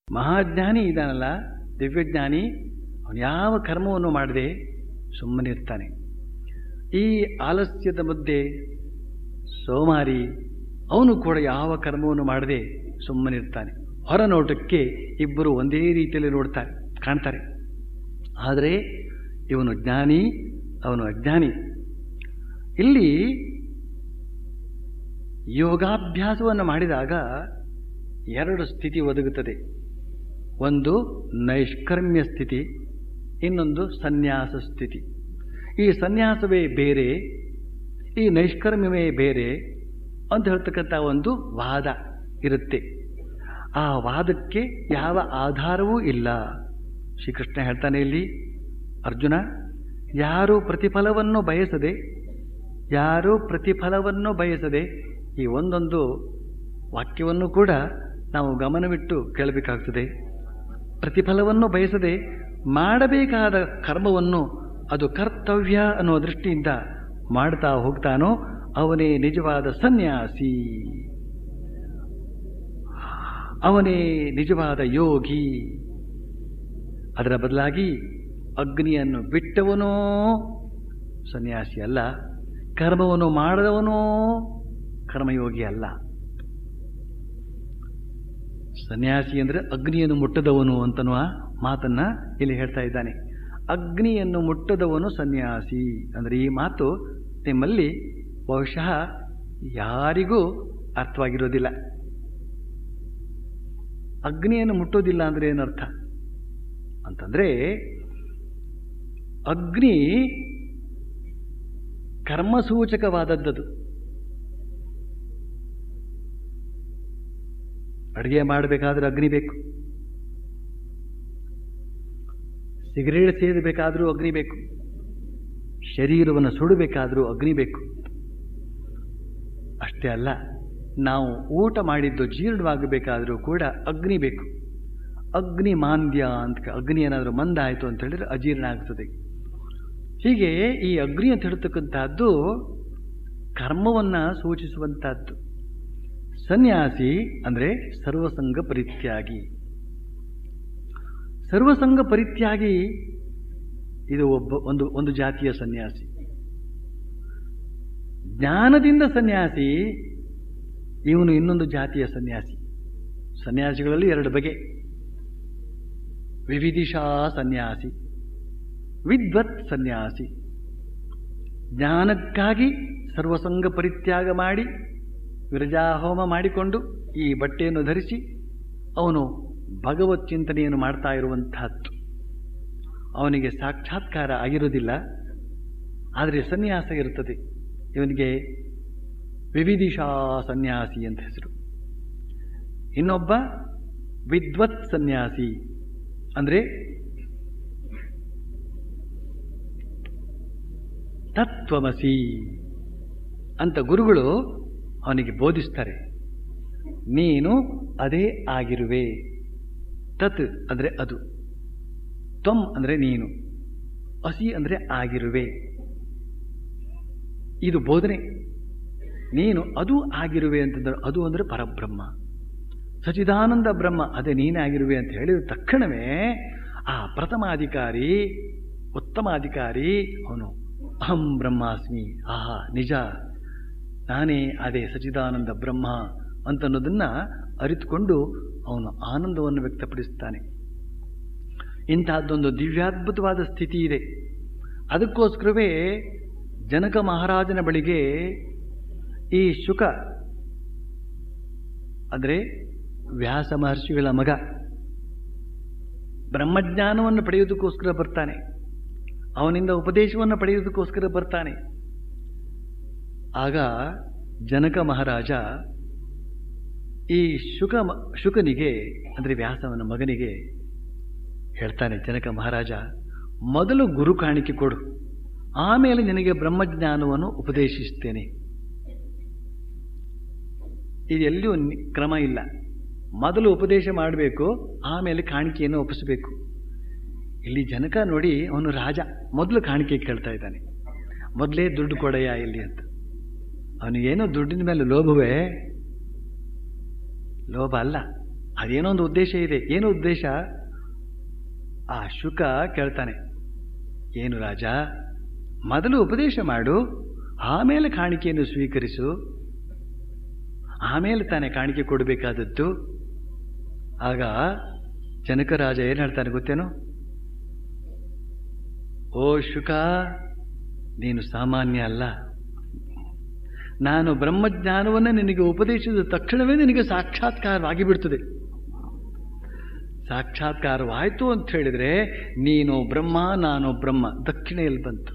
ಮಹಾಜ್ಞಾನಿ ಇದ್ದಾನಲ್ಲ ದಿವ್ಯಜ್ಞಾನಿ ಅವನು ಯಾವ ಕರ್ಮವನ್ನು ಮಾಡದೆ ಸುಮ್ಮನಿರ್ತಾನೆ ಈ ಆಲಸ್ಯದ ಮಧ್ಯೆ ಸೋಮಾರಿ ಅವನು ಕೂಡ ಯಾವ ಕರ್ಮವನ್ನು ಮಾಡದೆ ಸುಮ್ಮನಿರ್ತಾನೆ ಹೊರ ನೋಟಕ್ಕೆ ಇಬ್ಬರು ಒಂದೇ ರೀತಿಯಲ್ಲಿ ನೋಡ್ತಾರೆ ಕಾಣ್ತಾರೆ ಆದರೆ ಇವನು ಜ್ಞಾನಿ ಅವನು ಅಜ್ಞಾನಿ ಇಲ್ಲಿ ಯೋಗಾಭ್ಯಾಸವನ್ನು ಮಾಡಿದಾಗ ಎರಡು ಸ್ಥಿತಿ ಒದಗುತ್ತದೆ ಒಂದು ನೈಷ್ಕರ್ಮ್ಯ ಸ್ಥಿತಿ ಇನ್ನೊಂದು ಸನ್ಯಾಸ ಸ್ಥಿತಿ ಈ ಸನ್ಯಾಸವೇ ಬೇರೆ ಈ ನೈಷ್ಕರ್ಮ್ಯವೇ ಬೇರೆ ಅಂತ ಹೇಳ್ತಕ್ಕಂಥ ಒಂದು ವಾದ ಇರುತ್ತೆ ಆ ವಾದಕ್ಕೆ ಯಾವ ಆಧಾರವೂ ಇಲ್ಲ ಶ್ರೀಕೃಷ್ಣ ಹೇಳ್ತಾನೆ ಇಲ್ಲಿ ಅರ್ಜುನ ಯಾರು ಪ್ರತಿಫಲವನ್ನು ಬಯಸದೆ ಯಾರು ಪ್ರತಿಫಲವನ್ನು ಬಯಸದೆ ಈ ಒಂದೊಂದು ವಾಕ್ಯವನ್ನು ಕೂಡ ನಾವು ಗಮನವಿಟ್ಟು ಕೇಳಬೇಕಾಗ್ತದೆ ಪ್ರತಿಫಲವನ್ನು ಬಯಸದೆ ಮಾಡಬೇಕಾದ ಕರ್ಮವನ್ನು ಅದು ಕರ್ತವ್ಯ ಅನ್ನುವ ದೃಷ್ಟಿಯಿಂದ ಮಾಡ್ತಾ ಹೋಗ್ತಾನೋ ಅವನೇ ನಿಜವಾದ ಸನ್ಯಾಸಿ ಅವನೇ ನಿಜವಾದ ಯೋಗಿ ಅದರ ಬದಲಾಗಿ ಅಗ್ನಿಯನ್ನು ಬಿಟ್ಟವನೋ ಸನ್ಯಾಸಿ ಅಲ್ಲ ಕರ್ಮವನ್ನು ಮಾಡದವನೋ ಕರ್ಮಯೋಗಿ ಅಲ್ಲ ಸನ್ಯಾಸಿ ಅಂದರೆ ಅಗ್ನಿಯನ್ನು ಮುಟ್ಟದವನು ಅಂತನ್ನುವ ಮಾತನ್ನ ಇಲ್ಲಿ ಹೇಳ್ತಾ ಇದ್ದಾನೆ ಅಗ್ನಿಯನ್ನು ಮುಟ್ಟದವನು ಸನ್ಯಾಸಿ ಅಂದರೆ ಈ ಮಾತು ನಿಮ್ಮಲ್ಲಿ ಬಹುಶಃ ಯಾರಿಗೂ ಅರ್ಥವಾಗಿರೋದಿಲ್ಲ ಅಗ್ನಿಯನ್ನು ಮುಟ್ಟೋದಿಲ್ಲ ಅಂದರೆ ಏನರ್ಥ ಅಂತಂದ್ರೆ ಅಗ್ನಿ ಕರ್ಮಸೂಚಕವಾದದ್ದದು ಅಡುಗೆ ಮಾಡಬೇಕಾದ್ರೆ ಅಗ್ನಿ ಬೇಕು ಸಿಗರೇಟ್ ಸೇದಬೇಕಾದರೂ ಅಗ್ನಿ ಬೇಕು ಶರೀರವನ್ನು ಸುಡಬೇಕಾದರೂ ಅಗ್ನಿ ಬೇಕು ಅಷ್ಟೇ ಅಲ್ಲ ನಾವು ಊಟ ಮಾಡಿದ್ದು ಜೀರ್ಣವಾಗಬೇಕಾದರೂ ಕೂಡ ಅಗ್ನಿ ಬೇಕು ಅಗ್ನಿ ಮಾಂದ್ಯ ಅಂತ ಅಗ್ನಿ ಏನಾದರೂ ಮಂದ ಆಯಿತು ಅಂತ ಹೇಳಿದ್ರೆ ಅಜೀರ್ಣ ಆಗ್ತದೆ ಹೀಗೆ ಈ ಅಗ್ನಿ ಅಂತ ಹೇಳ್ತಕ್ಕಂಥದ್ದು ಕರ್ಮವನ್ನು ಸೂಚಿಸುವಂತಹದ್ದು ಸನ್ಯಾಸಿ ಅಂದರೆ ಸರ್ವಸಂಗ ಪರಿತ್ಯಾಗಿ ಸರ್ವಸಂಗ ಪರಿತ್ಯಾಗಿ ಇದು ಒಬ್ಬ ಒಂದು ಒಂದು ಜಾತಿಯ ಸನ್ಯಾಸಿ ಜ್ಞಾನದಿಂದ ಸನ್ಯಾಸಿ ಇವನು ಇನ್ನೊಂದು ಜಾತಿಯ ಸನ್ಯಾಸಿ ಸನ್ಯಾಸಿಗಳಲ್ಲಿ ಎರಡು ಬಗೆ ವಿವಿಧಿಷಾ ಸನ್ಯಾಸಿ ವಿದ್ವತ್ ಸನ್ಯಾಸಿ ಜ್ಞಾನಕ್ಕಾಗಿ ಸರ್ವಸಂಗ ಪರಿತ್ಯಾಗ ಮಾಡಿ ವಿರಜಾಹೋಮ ಮಾಡಿಕೊಂಡು ಈ ಬಟ್ಟೆಯನ್ನು ಧರಿಸಿ ಅವನು ಭಗವತ್ ಚಿಂತನೆಯನ್ನು ಮಾಡ್ತಾ ಇರುವಂತಹದ್ದು ಅವನಿಗೆ ಸಾಕ್ಷಾತ್ಕಾರ ಆಗಿರುವುದಿಲ್ಲ ಆದರೆ ಸನ್ಯಾಸ ಇರುತ್ತದೆ ಇವನಿಗೆ ವಿವಿಧಿಷಾ ಸನ್ಯಾಸಿ ಅಂತ ಹೆಸರು ಇನ್ನೊಬ್ಬ ವಿದ್ವತ್ ಸನ್ಯಾಸಿ ಅಂದರೆ ತತ್ವಮಸಿ ಅಂತ ಗುರುಗಳು ಅವನಿಗೆ ಬೋಧಿಸ್ತಾರೆ ನೀನು ಅದೇ ಆಗಿರುವೆ ತತ್ ಅಂದರೆ ಅದು ತ್ವಂ ಅಂದರೆ ನೀನು ಅಸಿ ಅಂದರೆ ಆಗಿರುವೆ ಇದು ಬೋಧನೆ ನೀನು ಅದು ಆಗಿರುವೆ ಅಂತಂದ್ರೆ ಅದು ಅಂದರೆ ಪರಬ್ರಹ್ಮ ಸಚಿದಾನಂದ ಬ್ರಹ್ಮ ಅದೇ ನೀನೇ ಆಗಿರುವೆ ಅಂತ ಹೇಳಿದ ತಕ್ಷಣವೇ ಆ ಪ್ರಥಮಾಧಿಕಾರಿ ಉತ್ತಮಾಧಿಕಾರಿ ಅವನು ಅಹಂ ಬ್ರಹ್ಮಾಸ್ಮಿ ಆಹಾ ನಿಜ ನಾನೇ ಅದೇ ಸಚಿದಾನಂದ ಬ್ರಹ್ಮ ಅಂತನ್ನೋದನ್ನ ಅರಿತುಕೊಂಡು ಅವನು ಆನಂದವನ್ನು ವ್ಯಕ್ತಪಡಿಸ್ತಾನೆ ಇಂತಹದ್ದೊಂದು ದಿವ್ಯಾದ್ಭುತವಾದ ಸ್ಥಿತಿ ಇದೆ ಅದಕ್ಕೋಸ್ಕರವೇ ಜನಕ ಮಹಾರಾಜನ ಬಳಿಗೆ ಈ ಶುಕ ಅಂದರೆ ವ್ಯಾಸ ಮಹರ್ಷಿಗಳ ಮಗ ಬ್ರಹ್ಮಜ್ಞಾನವನ್ನು ಪಡೆಯುವುದಕ್ಕೋಸ್ಕರ ಬರ್ತಾನೆ ಅವನಿಂದ ಉಪದೇಶವನ್ನು ಪಡೆಯುವುದಕ್ಕೋಸ್ಕರ ಬರ್ತಾನೆ ಆಗ ಜನಕ ಮಹಾರಾಜ ಈ ಶುಕ ಶುಕನಿಗೆ ಅಂದರೆ ವ್ಯಾಸವನ ಮಗನಿಗೆ ಹೇಳ್ತಾನೆ ಜನಕ ಮಹಾರಾಜ ಮೊದಲು ಗುರು ಕಾಣಿಕೆ ಕೊಡು ಆಮೇಲೆ ನಿನಗೆ ಬ್ರಹ್ಮಜ್ಞಾನವನ್ನು ಉಪದೇಶಿಸ್ತೇನೆ ಇದೆಲ್ಲಿಯೂ ಕ್ರಮ ಇಲ್ಲ ಮೊದಲು ಉಪದೇಶ ಮಾಡಬೇಕು ಆಮೇಲೆ ಕಾಣಿಕೆಯನ್ನು ಒಪ್ಪಿಸಬೇಕು ಇಲ್ಲಿ ಜನಕ ನೋಡಿ ಅವನು ರಾಜ ಮೊದಲು ಕಾಣಿಕೆ ಕೇಳ್ತಾ ಇದ್ದಾನೆ ಮೊದಲೇ ದುಡ್ಡು ಕೊಡೆಯ ಇಲ್ಲಿ ಅಂತ ಅವನಿಗೇನೋ ದುಡ್ಡಿನ ಮೇಲೆ ಲೋಭವೇ ಲೋಭ ಅಲ್ಲ ಅದೇನೋ ಒಂದು ಉದ್ದೇಶ ಇದೆ ಏನು ಉದ್ದೇಶ ಆ ಶುಕ ಕೇಳ್ತಾನೆ ಏನು ರಾಜ ಮೊದಲು ಉಪದೇಶ ಮಾಡು ಆಮೇಲೆ ಕಾಣಿಕೆಯನ್ನು ಸ್ವೀಕರಿಸು ಆಮೇಲೆ ತಾನೇ ಕಾಣಿಕೆ ಕೊಡಬೇಕಾದದ್ದು ಆಗ ಜನಕ ರಾಜ ಏನು ಹೇಳ್ತಾನೆ ಗೊತ್ತೇನು ಓ ಶುಕ ನೀನು ಸಾಮಾನ್ಯ ಅಲ್ಲ ನಾನು ಬ್ರಹ್ಮಜ್ಞಾನವನ್ನು ನಿನಗೆ ಉಪದೇಶಿಸಿದ ತಕ್ಷಣವೇ ನಿನಗೆ ಸಾಕ್ಷಾತ್ಕಾರವಾಗಿ ಬಿಡ್ತದೆ ಸಾಕ್ಷಾತ್ಕಾರವಾಯಿತು ಅಂತ ಹೇಳಿದ್ರೆ ನೀನು ಬ್ರಹ್ಮ ನಾನು ಬ್ರಹ್ಮ ದಕ್ಷಿಣೆಯಲ್ಲಿ ಬಂತು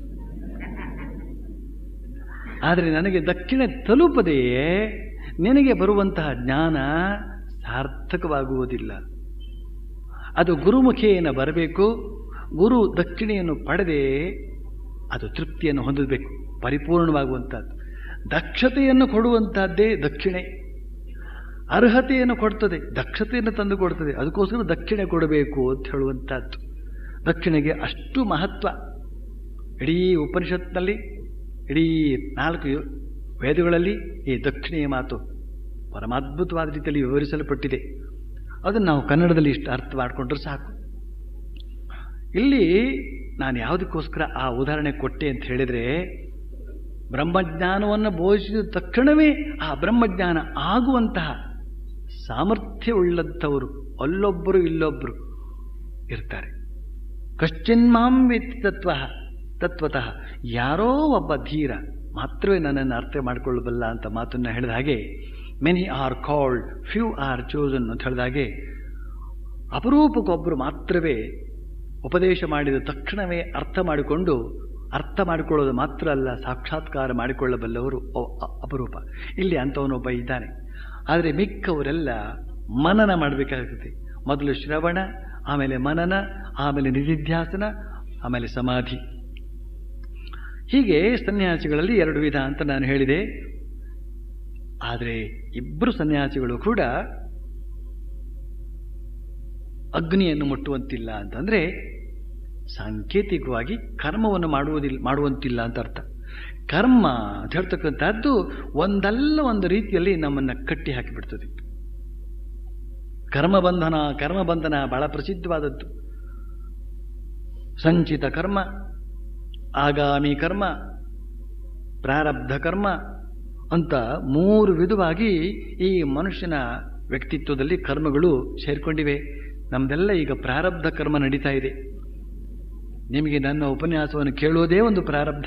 ಆದರೆ ನನಗೆ ದಕ್ಷಿಣ ತಲುಪದೆಯೇ ನಿನಗೆ ಬರುವಂತಹ ಜ್ಞಾನ ಸಾರ್ಥಕವಾಗುವುದಿಲ್ಲ ಅದು ಗುರುಮುಖೇನ ಬರಬೇಕು ಗುರು ದಕ್ಷಿಣೆಯನ್ನು ಪಡೆದೇ ಅದು ತೃಪ್ತಿಯನ್ನು ಹೊಂದಬೇಕು ಪರಿಪೂರ್ಣವಾಗುವಂಥದ್ದು ದಕ್ಷತೆಯನ್ನು ಕೊಡುವಂತಹದ್ದೇ ದಕ್ಷಿಣೆ ಅರ್ಹತೆಯನ್ನು ಕೊಡ್ತದೆ ದಕ್ಷತೆಯನ್ನು ತಂದು ಕೊಡ್ತದೆ ಅದಕ್ಕೋಸ್ಕರ ದಕ್ಷಿಣೆ ಕೊಡಬೇಕು ಅಂತ ಹೇಳುವಂಥದ್ದು ದಕ್ಷಿಣೆಗೆ ಅಷ್ಟು ಮಹತ್ವ ಇಡೀ ಉಪನಿಷತ್ನಲ್ಲಿ ಇಡೀ ನಾಲ್ಕು ವೇದಗಳಲ್ಲಿ ಈ ದಕ್ಷಿಣೆಯ ಮಾತು ಪರಮಾದ್ಭುತವಾದ ರೀತಿಯಲ್ಲಿ ವಿವರಿಸಲ್ಪಟ್ಟಿದೆ ಅದನ್ನು ನಾವು ಕನ್ನಡದಲ್ಲಿ ಇಷ್ಟು ಅರ್ಥ ಮಾಡಿಕೊಂಡ್ರೆ ಸಾಕು ಇಲ್ಲಿ ನಾನು ಯಾವುದಕ್ಕೋಸ್ಕರ ಆ ಉದಾಹರಣೆ ಕೊಟ್ಟೆ ಅಂತ ಹೇಳಿದರೆ ಬ್ರಹ್ಮಜ್ಞಾನವನ್ನು ಬೋಧಿಸಿದ ತಕ್ಷಣವೇ ಆ ಬ್ರಹ್ಮಜ್ಞಾನ ಆಗುವಂತಹ ಸಾಮರ್ಥ್ಯವುಳ್ಳಂಥವರು ಅಲ್ಲೊಬ್ಬರು ಇಲ್ಲೊಬ್ಬರು ಇರ್ತಾರೆ ಕಶ್ಚಿನ್ಮಾಂ ವೇತ್ತಿ ತತ್ವ ತತ್ವತಃ ಯಾರೋ ಒಬ್ಬ ಧೀರ ಮಾತ್ರವೇ ನನ್ನನ್ನು ಅರ್ಥ ಮಾಡಿಕೊಳ್ಳಬಲ್ಲ ಅಂತ ಮಾತನ್ನು ಹೇಳಿದ ಹಾಗೆ many are called few are chosen ಅಂತ ಹೇಳಿದ ಹಾಗೆ ಅಪರೂಪಕ್ಕೊಬ್ಬರು ಮಾತ್ರವೇ ಉಪದೇಶ ಮಾಡಿದ ತಕ್ಷಣವೇ ಅರ್ಥ ಮಾಡಿಕೊಂಡು ಅರ್ಥ ಮಾಡಿಕೊಳ್ಳೋದು ಮಾತ್ರ ಅಲ್ಲ ಸಾಕ್ಷಾತ್ಕಾರ ಮಾಡಿಕೊಳ್ಳಬಲ್ಲವರು ಅಪರೂಪ ಇಲ್ಲಿ ಅಂಥವನೊಬ್ಬ ಇದ್ದಾನೆ ಆದರೆ ಮಿಕ್ಕವರೆಲ್ಲ ಮನನ ಮಾಡಬೇಕಾಗ್ತದೆ ಮೊದಲು ಶ್ರವಣ ಆಮೇಲೆ ಮನನ ಆಮೇಲೆ ನಿಧಿಧ್ಯಾಸನ ಆಮೇಲೆ ಸಮಾಧಿ ಹೀಗೆ ಸನ್ಯಾಸಿಗಳಲ್ಲಿ ಎರಡು ವಿಧ ಅಂತ ನಾನು ಹೇಳಿದೆ ಆದರೆ ಇಬ್ಬರು ಸನ್ಯಾಸಿಗಳು ಕೂಡ ಅಗ್ನಿಯನ್ನು ಮುಟ್ಟುವಂತಿಲ್ಲ ಅಂತಂದರೆ ಸಾಂಕೇತಿಕವಾಗಿ ಕರ್ಮವನ್ನು ಮಾಡುವುದಿಲ್ಲ ಮಾಡುವಂತಿಲ್ಲ ಅಂತ ಅರ್ಥ ಕರ್ಮ ಅಂತ ಹೇಳ್ತಕ್ಕಂಥದ್ದು ಒಂದಲ್ಲ ಒಂದು ರೀತಿಯಲ್ಲಿ ನಮ್ಮನ್ನು ಕಟ್ಟಿ ಹಾಕಿಬಿಡ್ತದೆ ಕರ್ಮಬಂಧನ ಕರ್ಮಬಂಧನ ಬಹಳ ಪ್ರಸಿದ್ಧವಾದದ್ದು ಸಂಚಿತ ಕರ್ಮ ಆಗಾಮಿ ಕರ್ಮ ಪ್ರಾರಬ್ಧ ಕರ್ಮ ಅಂತ ಮೂರು ವಿಧವಾಗಿ ಈ ಮನುಷ್ಯನ ವ್ಯಕ್ತಿತ್ವದಲ್ಲಿ ಕರ್ಮಗಳು ಸೇರಿಕೊಂಡಿವೆ ನಮ್ದೆಲ್ಲ ಈಗ ಪ್ರಾರಬ್ಧ ಕರ್ಮ ನಡೀತಾ ಇದೆ ನಿಮಗೆ ನನ್ನ ಉಪನ್ಯಾಸವನ್ನು ಕೇಳೋದೇ ಒಂದು ಪ್ರಾರಬ್ಧ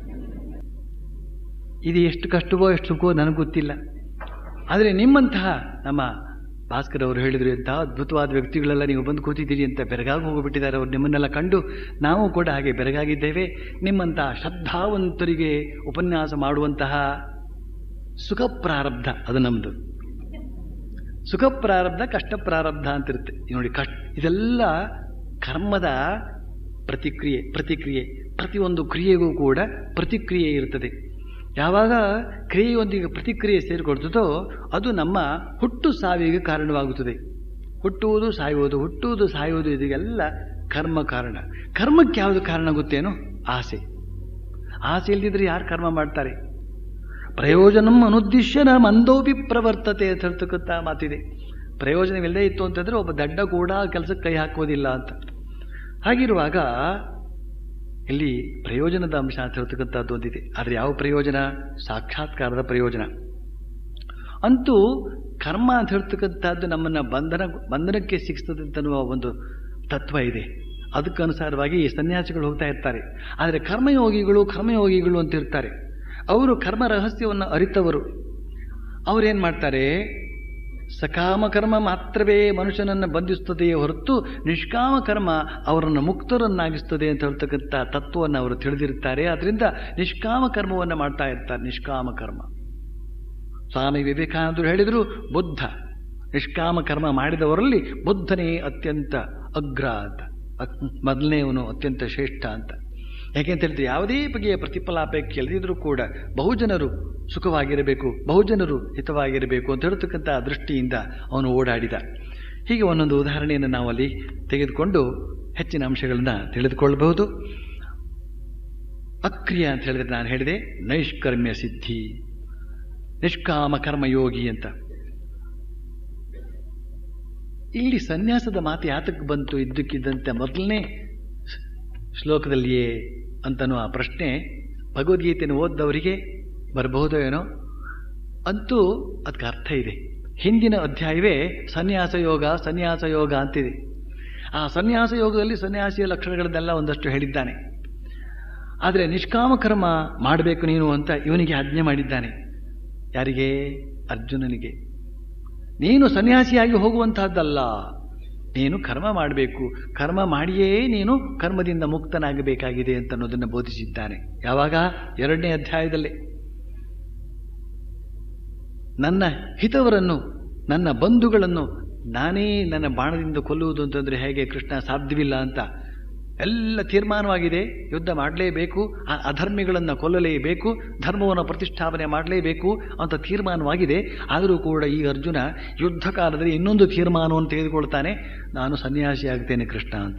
ಇದು ಎಷ್ಟು ಕಷ್ಟವೋ ಎಷ್ಟು ಸುಖವೋ ನನಗೆ ಗೊತ್ತಿಲ್ಲ ಆದರೆ ನಿಮ್ಮಂತಹ ನಮ್ಮ ಭಾಸ್ಕರ್ ಅವರು ಹೇಳಿದ್ರು ಅಂತ ಅದ್ಭುತವಾದ ವ್ಯಕ್ತಿಗಳೆಲ್ಲ ನೀವು ಬಂದು ಕೂತಿದ್ದೀರಿ ಅಂತ ಬೆರಗಾಗಿ ಹೋಗಿಬಿಟ್ಟಿದ್ದಾರೆ ಅವರು ನಿಮ್ಮನ್ನೆಲ್ಲ ಕಂಡು ನಾವು ಕೂಡ ಹಾಗೆ ಬೆರಗಾಗಿದ್ದೇವೆ ನಿಮ್ಮಂತಹ ಶ್ರದ್ಧಾವಂತರಿಗೆ ಉಪನ್ಯಾಸ ಮಾಡುವಂತಹ ಸುಖ ಪ್ರಾರಬ್ಧ ಅದು ನಮ್ಮದು ಸುಖ ಪ್ರಾರಬ್ಧ ಕಷ್ಟ ಪ್ರಾರಬ್ಧ ಅಂತಿರುತ್ತೆ ನೋಡಿ ಕಷ್ಟ ಇದೆಲ್ಲ ಕರ್ಮದ ಪ್ರತಿಕ್ರಿಯೆ ಪ್ರತಿಕ್ರಿಯೆ ಪ್ರತಿಯೊಂದು ಕ್ರಿಯೆಗೂ ಕೂಡ ಪ್ರತಿಕ್ರಿಯೆ ಇರ್ತದೆ ಯಾವಾಗ ಕ್ರಿಯೆಯೊಂದಿಗೆ ಪ್ರತಿಕ್ರಿಯೆ ಸೇರಿಕೊಡ್ತದೋ ಅದು ನಮ್ಮ ಹುಟ್ಟು ಸಾವಿಗೆ ಕಾರಣವಾಗುತ್ತದೆ ಹುಟ್ಟುವುದು ಸಾಯುವುದು ಹುಟ್ಟುವುದು ಸಾಯುವುದು ಇದೆಲ್ಲ ಕರ್ಮ ಕಾರಣ ಕರ್ಮಕ್ಕೆ ಯಾವುದು ಕಾರಣ ಗೊತ್ತೇನು ಆಸೆ ಆಸೆ ಇಲ್ದಿದ್ರೆ ಯಾರು ಕರ್ಮ ಮಾಡ್ತಾರೆ ಪ್ರಯೋಜನಂ ಅನುದ್ದೇಶ್ಯನ ಮಂದೋಪಿ ಪ್ರವರ್ತತೆ ಅಂತ ಹೇಳ್ತಕ್ಕಂಥ ಮಾತಿದೆ ಪ್ರಯೋಜನವಿಲ್ಲದೆ ಇತ್ತು ಅಂತಂದರೆ ಒಬ್ಬ ದಡ್ಡ ಕೂಡ ಕೆಲಸಕ್ಕೆ ಕೈ ಹಾಕೋದಿಲ್ಲ ಅಂತ ಹಾಗಿರುವಾಗ ಇಲ್ಲಿ ಪ್ರಯೋಜನದ ಅಂಶ ಅಂತ ಹೇಳ್ತಕ್ಕಂಥದ್ದು ಒಂದಿದೆ ಆದರೆ ಯಾವ ಪ್ರಯೋಜನ ಸಾಕ್ಷಾತ್ಕಾರದ ಪ್ರಯೋಜನ ಅಂತೂ ಕರ್ಮ ಅಂತ ಹೇಳ್ತಕ್ಕಂಥದ್ದು ನಮ್ಮನ್ನು ಬಂಧನ ಬಂಧನಕ್ಕೆ ಸಿಕ್ಸ್ತದೆ ಅಂತನ್ನುವ ಒಂದು ತತ್ವ ಇದೆ ಅದಕ್ಕನುಸಾರವಾಗಿ ಈ ಸನ್ಯಾಸಿಗಳು ಹೋಗ್ತಾ ಇರ್ತಾರೆ ಆದರೆ ಕರ್ಮಯೋಗಿಗಳು ಕರ್ಮಯೋಗಿಗಳು ಅಂತ ಇರ್ತಾರೆ ಅವರು ಕರ್ಮ ರಹಸ್ಯವನ್ನು ಅರಿತವರು ಅವರೇನು ಮಾಡ್ತಾರೆ ಸಕಾಮ ಕರ್ಮ ಮಾತ್ರವೇ ಮನುಷ್ಯನನ್ನು ಬಂಧಿಸುತ್ತದೆಯೇ ಹೊರತು ನಿಷ್ಕಾಮ ಕರ್ಮ ಅವರನ್ನು ಮುಕ್ತರನ್ನಾಗಿಸ್ತದೆ ಅಂತ ಹೇಳ್ತಕ್ಕಂಥ ತತ್ವವನ್ನು ಅವರು ತಿಳಿದಿರುತ್ತಾರೆ ಅದರಿಂದ ನಿಷ್ಕಾಮ ಕರ್ಮವನ್ನು ಮಾಡ್ತಾ ಇರ್ತಾರೆ ನಿಷ್ಕಾಮ ಕರ್ಮ ಸ್ವಾಮಿ ವಿವೇಕಾನಂದರು ಹೇಳಿದರು ಬುದ್ಧ ನಿಷ್ಕಾಮ ಕರ್ಮ ಮಾಡಿದವರಲ್ಲಿ ಬುದ್ಧನೇ ಅತ್ಯಂತ ಅಗ್ರ ಅಂತ ಮೊದಲನೇವನು ಅತ್ಯಂತ ಶ್ರೇಷ್ಠ ಅಂತ ಯಾಕೆಂತ ಹೇಳಿದ್ರೆ ಯಾವುದೇ ಬಗೆಯ ಪ್ರತಿಫಲಾಪೇಕ್ಷೆ ಇಲ್ಲದಿದ್ರೂ ಕೂಡ ಬಹುಜನರು ಸುಖವಾಗಿರಬೇಕು ಬಹುಜನರು ಹಿತವಾಗಿರಬೇಕು ಅಂತ ಹೇಳ್ತಕ್ಕಂಥ ದೃಷ್ಟಿಯಿಂದ ಅವನು ಓಡಾಡಿದ ಹೀಗೆ ಒಂದೊಂದು ಉದಾಹರಣೆಯನ್ನು ನಾವು ಅಲ್ಲಿ ತೆಗೆದುಕೊಂಡು ಹೆಚ್ಚಿನ ಅಂಶಗಳನ್ನ ತಿಳಿದುಕೊಳ್ಳಬಹುದು ಅಕ್ರಿಯ ಅಂತ ಹೇಳಿದ್ರೆ ನಾನು ಹೇಳಿದೆ ನೈಷ್ಕರ್ಮ್ಯ ಸಿದ್ಧಿ ನಿಷ್ಕಾಮ ಕರ್ಮಯೋಗಿ ಅಂತ ಇಲ್ಲಿ ಸನ್ಯಾಸದ ಮಾತು ಯಾತಕ್ಕೆ ಬಂತು ಇದ್ದಕ್ಕಿದ್ದಂತೆ ಮೊದಲನೇ ಶ್ಲೋಕದಲ್ಲಿಯೇ ಅಂತನೂ ಆ ಪ್ರಶ್ನೆ ಭಗವದ್ಗೀತೆಯನ್ನು ಓದ್ದವರಿಗೆ ಬರಬಹುದೋ ಏನೋ ಅಂತೂ ಅದಕ್ಕೆ ಅರ್ಥ ಇದೆ ಹಿಂದಿನ ಅಧ್ಯಾಯವೇ ಸನ್ಯಾಸ ಯೋಗ ಸನ್ಯಾಸ ಯೋಗ ಅಂತಿದೆ ಆ ಸನ್ಯಾಸ ಯೋಗದಲ್ಲಿ ಸನ್ಯಾಸಿಯ ಲಕ್ಷಣಗಳನ್ನೆಲ್ಲ ಒಂದಷ್ಟು ಹೇಳಿದ್ದಾನೆ ಆದರೆ ನಿಷ್ಕಾಮ ಕರ್ಮ ಮಾಡಬೇಕು ನೀನು ಅಂತ ಇವನಿಗೆ ಆಜ್ಞೆ ಮಾಡಿದ್ದಾನೆ ಯಾರಿಗೆ ಅರ್ಜುನನಿಗೆ ನೀನು ಸನ್ಯಾಸಿಯಾಗಿ ಹೋಗುವಂತಹದ್ದಲ್ಲ ನೀನು ಕರ್ಮ ಮಾಡಬೇಕು ಕರ್ಮ ಮಾಡಿಯೇ ನೀನು ಕರ್ಮದಿಂದ ಮುಕ್ತನಾಗಬೇಕಾಗಿದೆ ಅಂತ ಅನ್ನೋದನ್ನು ಬೋಧಿಸಿದ್ದಾನೆ ಯಾವಾಗ ಎರಡನೇ ಅಧ್ಯಾಯದಲ್ಲಿ ನನ್ನ ಹಿತವರನ್ನು ನನ್ನ ಬಂಧುಗಳನ್ನು ನಾನೇ ನನ್ನ ಬಾಣದಿಂದ ಕೊಲ್ಲುವುದು ಅಂತಂದರೆ ಹೇಗೆ ಕೃಷ್ಣ ಸಾಧ್ಯವಿಲ್ಲ ಅಂತ ಎಲ್ಲ ತೀರ್ಮಾನವಾಗಿದೆ ಯುದ್ಧ ಮಾಡಲೇಬೇಕು ಆ ಅಧರ್ಮಿಗಳನ್ನು ಕೊಲ್ಲಲೇಬೇಕು ಧರ್ಮವನ್ನು ಪ್ರತಿಷ್ಠಾಪನೆ ಮಾಡಲೇಬೇಕು ಅಂತ ತೀರ್ಮಾನವಾಗಿದೆ ಆದರೂ ಕೂಡ ಈ ಅರ್ಜುನ ಯುದ್ಧ ಕಾಲದಲ್ಲಿ ಇನ್ನೊಂದು ತೀರ್ಮಾನವನ್ನು ತೆಗೆದುಕೊಳ್ತಾನೆ ನಾನು ಸನ್ಯಾಸಿಯಾಗ್ತೇನೆ ಕೃಷ್ಣ ಅಂತ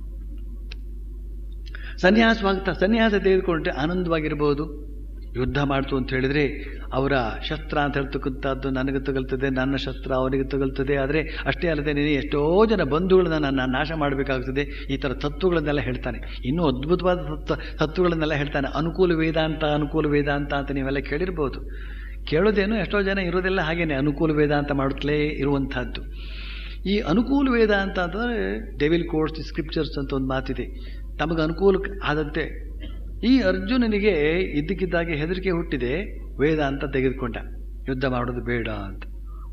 ಸನ್ಯಾಸವಾಗ್ತಾ ಸನ್ಯಾಸ ತೆಗೆದುಕೊಂಡ್ರೆ ಆನಂದವಾಗಿರ್ಬೋದು ಯುದ್ಧ ಮಾಡ್ತು ಅಂತ ಹೇಳಿದ್ರೆ ಅವರ ಶಸ್ತ್ರ ಅಂತ ಹೇಳ್ತಕ್ಕಂಥದ್ದು ನನಗೆ ತಗಲ್ತದೆ ನನ್ನ ಶಸ್ತ್ರ ಅವನಿಗೆ ತಗಲ್ತದೆ ಆದರೆ ಅಷ್ಟೇ ಅಲ್ಲದೆ ನೀನು ಎಷ್ಟೋ ಜನ ಬಂಧುಗಳನ್ನ ನನ್ನ ನಾಶ ಮಾಡಬೇಕಾಗ್ತದೆ ಈ ಥರ ತತ್ವಗಳನ್ನೆಲ್ಲ ಹೇಳ್ತಾನೆ ಇನ್ನೂ ಅದ್ಭುತವಾದ ತತ್ವ ತತ್ವಗಳನ್ನೆಲ್ಲ ಹೇಳ್ತಾನೆ ಅನುಕೂಲ ವೇದಾಂತ ಅನುಕೂಲ ವೇದಾಂತ ಅಂತ ನೀವೆಲ್ಲ ಕೇಳಿರ್ಬೋದು ಕೇಳೋದೇನು ಎಷ್ಟೋ ಜನ ಇರೋದೆಲ್ಲ ಹಾಗೇನೆ ಅನುಕೂಲ ವೇದಾಂತ ಮಾಡುತ್ತಲೇ ಇರುವಂತಹದ್ದು ಈ ಅನುಕೂಲ ವೇದಾಂತ ಅಂತಂದರೆ ಡೆವಿಲ್ ಕೋರ್ಸ್ ಸ್ಕ್ರಿಪ್ಚರ್ಸ್ ಅಂತ ಒಂದು ಮಾತಿದೆ ತಮಗೆ ಅನುಕೂಲ ಆದಂತೆ ಈ ಅರ್ಜುನನಿಗೆ ಇದ್ದಕ್ಕಿದ್ದಾಗೆ ಹೆದರಿಕೆ ಹುಟ್ಟಿದೆ ವೇದ ಅಂತ ತೆಗೆದುಕೊಂಡ ಯುದ್ಧ ಮಾಡೋದು ಬೇಡ ಅಂತ